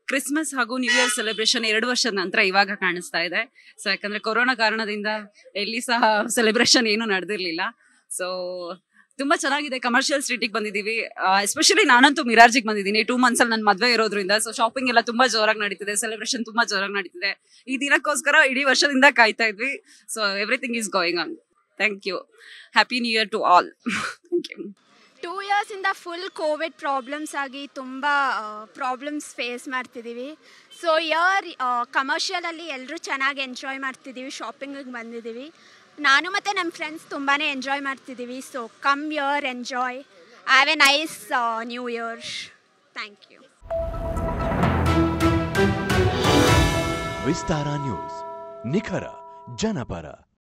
Christmas ಹಾಗೂ new year celebration ಎರಡು ವರ್ಷದ ನಂತರ ಇವಾಗ ಕಾಣಿಸ್ತಾ ಇದೆ ಸೊ ಯಾಕಂದ್ರೆ ಕೊರೋನಾ ಕಾರಣದಿಂದ ಎಲ್ಲಿ ಸಹ ಸೆಲೆಬ್ರೇಷನ್ ಏನು ನಡೆದಿರ್ಲಿಲ್ಲ ಸೊ ತುಂಬಾ ಚೆನ್ನಾಗಿದೆ ಕಮರ್ಷಿಯಲ್ ಸ್ಟ್ರೀಟಿಗೆ ಬಂದಿದ್ದೀವಿ ಎಸ್ಪೆಷಲಿ ನಾನಂತೂ ಮಿರಾರ್ಜಿಗೆ ಬಂದಿದ್ದೀನಿ ಟೂ ಮಂತ್ಸ್ ಅಲ್ಲಿ ನನ್ನ ಮದುವೆ ಇರೋದ್ರಿಂದ ಸೊ ಶಾಪಿಂಗ್ ಎಲ್ಲ ತುಂಬಾ ಜೋರಾಗಿ ನಡೀತಿದೆ ಸೆಲೆಬ್ರೇಷನ್ ತುಂಬಾ ಜೋರಾಗಿ ನಡೀತಿದೆ ಈ ದಿನಕ್ಕೋಸ್ಕರ ಇಡೀ ವರ್ಷದಿಂದ ಕಾಯ್ತಾ ಇದ್ವಿ so everything is going on thank you happy new year to all thank you two ಇಯರ್ಸಿಂದ ಫುಲ್ ಕೋವಿಡ್ ಪ್ರಾಬ್ಲಮ್ಸ್ ಆಗಿ ತುಂಬ ಪ್ರಾಬ್ಲಮ್ಸ್ ಫೇಸ್ ಮಾಡ್ತಿದ್ದೀವಿ ಸೊ ಇಯರ್ ಕಮರ್ಷಿಯಲಲ್ಲಿ ಎಲ್ಲರೂ ಚೆನ್ನಾಗಿ ಎಂಜಾಯ್ ಮಾಡ್ತಿದ್ದೀವಿ ಶಾಪಿಂಗಿಗೆ ಬಂದಿದ್ದೀವಿ ನಾನು ಮತ್ತು ನಮ್ಮ ಫ್ರೆಂಡ್ಸ್ ತುಂಬಾ ಎಂಜಾಯ್ ಮಾಡ್ತಿದ್ದೀವಿ so come year enjoy have a nice new year thank you Vistara news ನಿಖರ ಜನಪರ